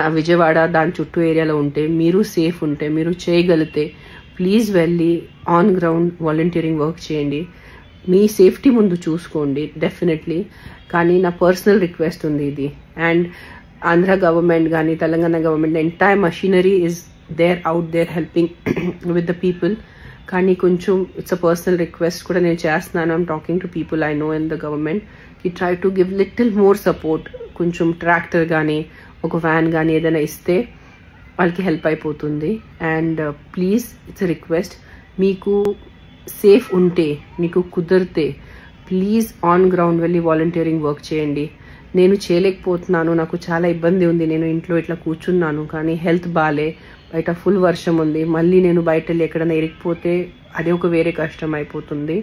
ఆ విజయవాడ దాని చుట్టూ ఏరియాలో ఉంటే మీరు సేఫ్ ఉంటే మీరు చేయగలిగితే ప్లీజ్ వెళ్ళి ఆన్ గ్రౌండ్ వాలంటీరింగ్ వర్క్ చేయండి మీ సేఫ్టీ ముందు చూసుకోండి డెఫినెట్లీ కానీ నా పర్సనల్ రిక్వెస్ట్ ఉంది ఇది అండ్ ఆంధ్ర గవర్నమెంట్ కానీ Telangana government entire machinery is there out there helping with the people కానీ కొంచెం ఇట్స్ అ పర్సనల్ రిక్వెస్ట్ కూడా నేను చేస్తున్నాను I'm talking to people I know in the government ఈ try to give little more support కొంచెం tractor కానీ ఒక van కానీ ఏదైనా ఇస్తే వాళ్ళకి హెల్ప్ అయిపోతుంది అండ్ ప్లీజ్ ఇట్స్ రిక్వెస్ట్ మీకు సేఫ్ ఉంటే మీకు కుదిరితే ప్లీజ్ ఆన్ గ్రౌండ్ వెళ్ళి వాలంటీరింగ్ వర్క్ చేయండి నేను చేయలేకపోతున్నాను నాకు చాలా ఇబ్బంది ఉంది నేను ఇంట్లో ఇట్లా కూర్చున్నాను కానీ హెల్త్ బాగాలే బయట ఫుల్ వర్షం ఉంది మళ్ళీ నేను బయట వెళ్ళి ఎక్కడైనా ఇరిగిపోతే అది ఒక వేరే కష్టం అయిపోతుంది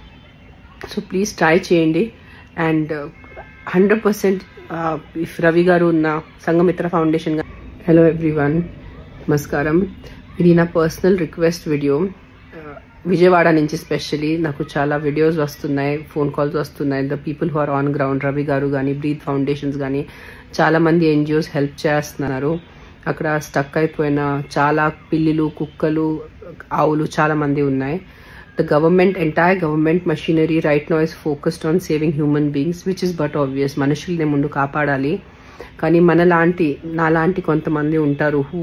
సో ప్లీజ్ ట్రై చేయండి and hundred percent if Ravi garu ఉన్న సంఘమిత్ర ఫౌండేషన్ హలో ఎవ్రీవన్ నమస్కారం ఇది నా పర్సనల్ రిక్వెస్ట్ వీడియో విజయవాడ నుంచి స్పెషలీ నాకు చాలా వీడియోస్ వస్తున్నాయి ఫోన్ కాల్స్ వస్తున్నాయి the people who are on ground Ravi garu కానీ బ్రీత్ ఫౌండేషన్స్ కానీ చాలా మంది ఎన్జిఓస్ హెల్ప్ చేస్తున్నారు అక్కడ స్టక్ అయిపోయిన చాలా పిల్లిలు కుక్కలు ఆవులు చాలా మంది ఉన్నాయి the government entire government machinery right no is focused on saving human beings which is but obvious మనుషుల్ని ముందు కాపాడాలి కానీ మనలాంటి నాలాంటి కొంతమంది ఉంటారు who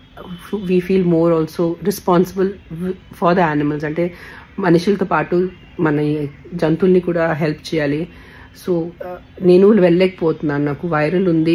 we feel more also responsible for the animals అంటే మనుషులతో పాటు మన జంతువుల్ని కూడా హెల్ప్ చేయాలి సో నేను వెళ్ళలేకపోతున్నాను నాకు వైరల్ ఉంది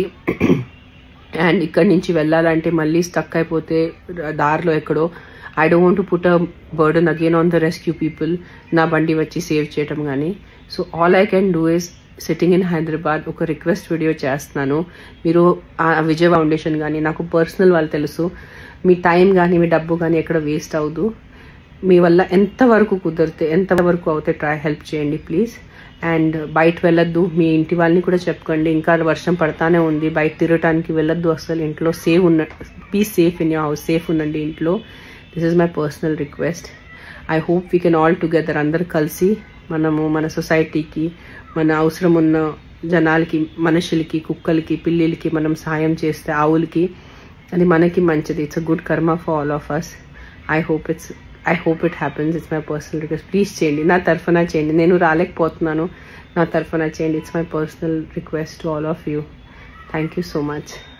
అండ్ ఇక్కడి నుంచి వెళ్ళాలంటే మళ్ళీ స్టక్ అయిపోతే దారిలో ఎక్కడో I don't want put a burden again on the rescue people నా బండి వచ్చి సేవ్ చేయటం కానీ so all I can do is sitting in Hyderabad ఒక రిక్వెస్ట్ వీడియో చేస్తున్నాను మీరు ఆ విజయ్ ఫౌండేషన్ కానీ నాకు పర్సనల్ వాళ్ళు తెలుసు మీ టైం కానీ మీ డబ్బు కానీ ఎక్కడ వేస్ట్ అవ్వదు మీ వల్ల ఎంతవరకు కుదిరితే ఎంతవరకు అవుతే ట్రై హెల్ప్ చేయండి ప్లీజ్ అండ్ బయట వెళ్ళొద్దు మీ ఇంటి వాళ్ళని కూడా చెప్పకండి ఇంకా వర్షం పడతానే ఉంది బయట తిరగటానికి వెళ్ళొద్దు అసలు ఇంట్లో సేఫ్ ఉన్న be safe in your house safe ఉండండి ఇంట్లో this is my personal request I hope we can all together అందరు కలిసి మనము మన సొసైటీకి మన అవసరం ఉన్న జనాలకి మనుషులకి కుక్కలకి పిల్లిలకి మనం సాయం చేస్తే ఆవులకి అది మనకి మంచిది it's a good karma for all of us I hope it's I hope it happens it's my personal request please చేయండి నా తరఫున చేయండి నేను రాలేకపోతున్నాను నా తరఫున చేయండి it's my personal request to all of you thank you so much